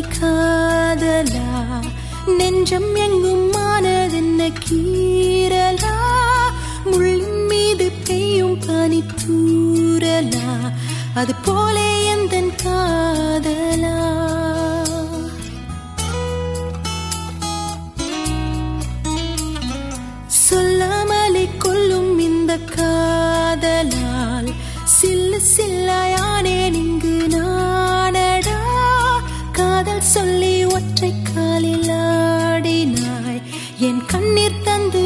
காதலா நெஞ்சம் எங்கும் மானதென்ன கீரலா முள்ளின் மீது பெய்யும் பனி தூரலா அது போலே எந்தன் காதலா சொல்லாமலே கொல்லும் இந்த காதலால் சில்லு சில்லாயானேன் இங்கு நானடா காதல் சொல்லி ஒற்றை காலில் ஆடினாய் என் கண்ணீர் தந்து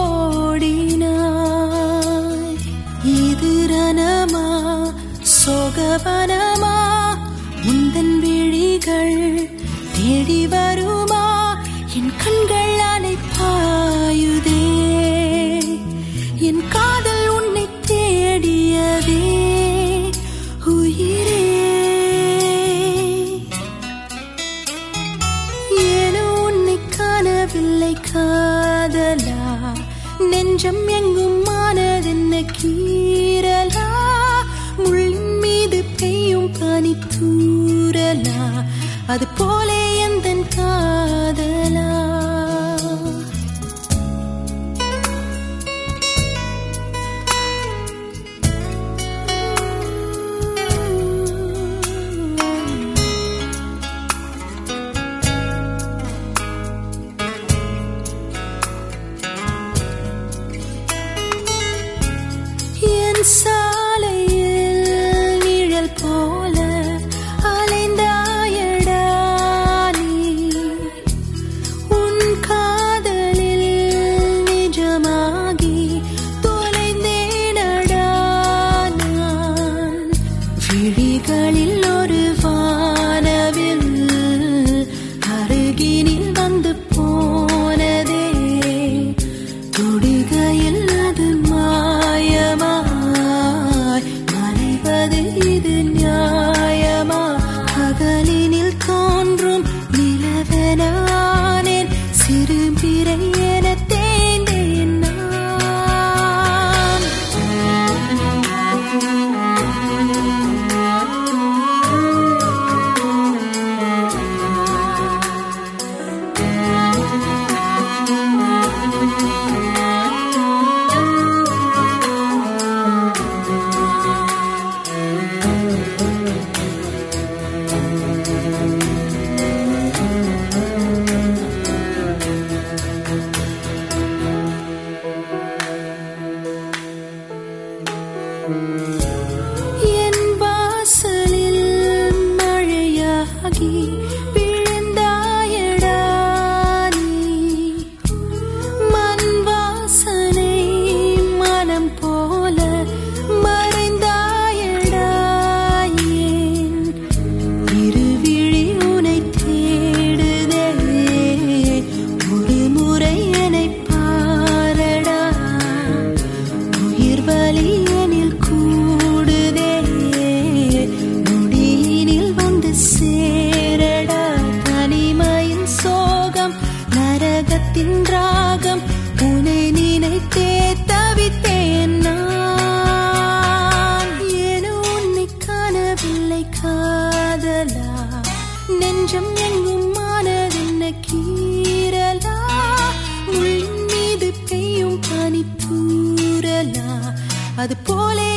ஓடினாய் இது ரணமா சோகவனமா முந்தன் விழிகள் தேடி வருமா என் கண்கள் அலை பாயுதே என் காதல் உன்னை தேடியதே உயிரே ஏனோ உன்னை காணவில்லை காதலா நெஞ்சம் எங்கும் மானதென்ன கீரலா முள்ளின் மீது பெய்யும் பனி தூரலா அது போலே எந்தன் காதலா என் சாலையில் நிழல் போல அலைந்தாயடா நீ உன் காதலில் நிஜமாகி தொலைந்தேனடா நான் விழிகளில் ஒரு வானவில் அருகினில் வந்து போனதே தொடுகையில் அது மாயமாய் மறைவது இது நியாயமா பகலினில் தோன்றும் நிலவனானேன் சிறு பிறை என தேய்ந்தேன் நான் என் வாசலில் மழையாகி விழுந்தாயடா நீ மண் வாசனை மனம் போல மறைந்தாயடா ஏன் இருவிழி உனை தேடுதே ஒரு முறை என்னை பாரடா உயிர் வலி எனில் கூடுதே நொடியினில் வந்து சேரடா தனிமையின் சோகம் நரகத்தின் ராகம் உனை நினைத்தே தவித்தேன் நான் ஏனோ உன்னை காணவில்லை காதலா நெஞ்சம் எங்கும் மானதென்ன கீரலா முள்ளின் மீது பெய்யும் பனி தூரலா அது போலே